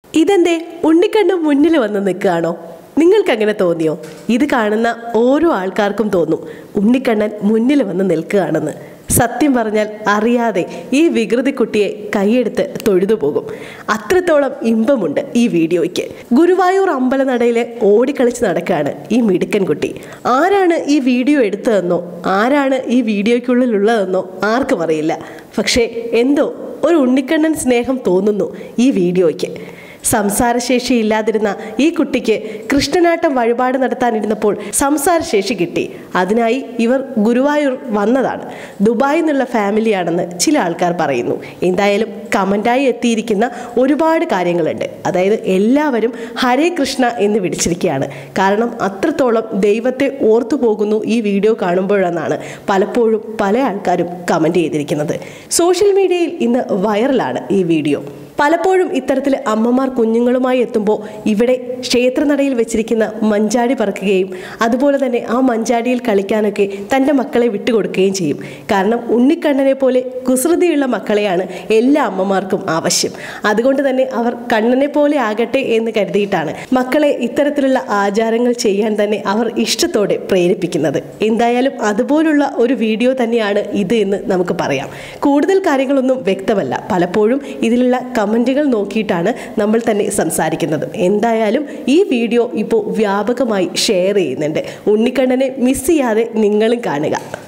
ഇതെന്തേ ഉണ്ണിക്കണ്ണൻ മുന്നിൽ വന്ന് നിൽക്കുകയാണോ നിങ്ങൾക്ക് അങ്ങനെ തോന്നിയോ ഇത് കാണുന്ന ഓരോ ആൾക്കാർക്കും തോന്നും ഉണ്ണിക്കണ്ണൻ മുന്നിൽ വന്ന് നിൽക്കുകയാണെന്ന് സത്യം പറഞ്ഞാൽ അറിയാതെ ഈ വികൃതി കുട്ടിയെ കൈയെടുത്ത് തൊഴുതു പോകും അത്രത്തോളം ഇമ്പമുണ്ട് ഈ വീഡിയോയ്ക്ക് ഗുരുവായൂർ അമ്പലനടയിൽ ഓടിക്കളിച്ച് നടക്കുകയാണ് ഈ മിടുക്കൻ കുട്ടി ആരാണ് ഈ വീഡിയോ എടുത്തതെന്നോ ആരാണ് ഈ വീഡിയോയ്ക്കുള്ളിലുള്ളതെന്നോ ആർക്കും അറിയില്ല പക്ഷേ എന്തോ ഒരു ഉണ്ണിക്കണ്ണൻ സ്നേഹം തോന്നുന്നു ഈ വീഡിയോയ്ക്ക് സംസാരശേഷി ഇല്ലാതിരുന്ന ഈ കുട്ടിക്ക് കൃഷ്ണനാട്ടം വഴിപാട് നടത്താനിരുന്നപ്പോൾ സംസാരശേഷി കിട്ടി അതിനായി ഇവർ ഗുരുവായൂർ വന്നതാണ് ദുബായിൽ നിന്നുള്ള ഫാമിലിയാണെന്ന് ചില ആൾക്കാർ പറയുന്നു എന്തായാലും കമൻ്റായി എത്തിയിരിക്കുന്ന ഒരുപാട് കാര്യങ്ങളുണ്ട് അതായത് എല്ലാവരും ഹരേ കൃഷ്ണ എന്ന് വിളിച്ചിരിക്കുകയാണ് കാരണം അത്രത്തോളം ദൈവത്തെ ഓർത്തു പോകുന്നു ഈ വീഡിയോ കാണുമ്പോഴെന്നാണ് പലപ്പോഴും പല ആൾക്കാരും കമൻറ്റ് ചെയ്തിരിക്കുന്നത് സോഷ്യൽ മീഡിയയിൽ ഇന്ന് വൈറലാണ് ഈ വീഡിയോ പലപ്പോഴും ഇത്തരത്തിൽ അമ്മമാർ കുഞ്ഞുങ്ങളുമായി എത്തുമ്പോൾ ഇവിടെ ക്ഷേത്രനടയിൽ വെച്ചിരിക്കുന്ന മഞ്ചാടി പറക്കുകയും അതുപോലെ തന്നെ ആ മഞ്ചാടിയിൽ കളിക്കാനൊക്കെ തൻ്റെ മക്കളെ വിട്ടുകൊടുക്കുകയും ചെയ്യും കാരണം ഉണ്ണിക്കണ്ണനെ പോലെ കുസൃതിയുള്ള മക്കളെയാണ് എല്ലാ അമ്മമാർക്കും ആവശ്യം അതുകൊണ്ട് തന്നെ അവർ കണ്ണനെ പോലെ ആകട്ടെ എന്ന് കരുതിയിട്ടാണ് മക്കളെ ഇത്തരത്തിലുള്ള ആചാരങ്ങൾ ചെയ്യാൻ തന്നെ അവർ ഇഷ്ടത്തോടെ പ്രേരിപ്പിക്കുന്നത് എന്തായാലും അതുപോലുള്ള ഒരു വീഡിയോ തന്നെയാണ് ഇത് എന്ന് നമുക്ക് പറയാം കൂടുതൽ കാര്യങ്ങളൊന്നും വ്യക്തമല്ല പലപ്പോഴും ഇതിലുള്ള കമൻറ്റുകൾ നോക്കിയിട്ടാണ് നമ്മൾ തന്നെ സംസാരിക്കുന്നത് എന്തായാലും ഈ വീഡിയോ ഇപ്പോൾ വ്യാപകമായി ഷെയർ ചെയ്യുന്നുണ്ട് ഉണ്ണിക്കണ്ണനെ മിസ് ചെയ്യാതെ നിങ്ങളും കാണുക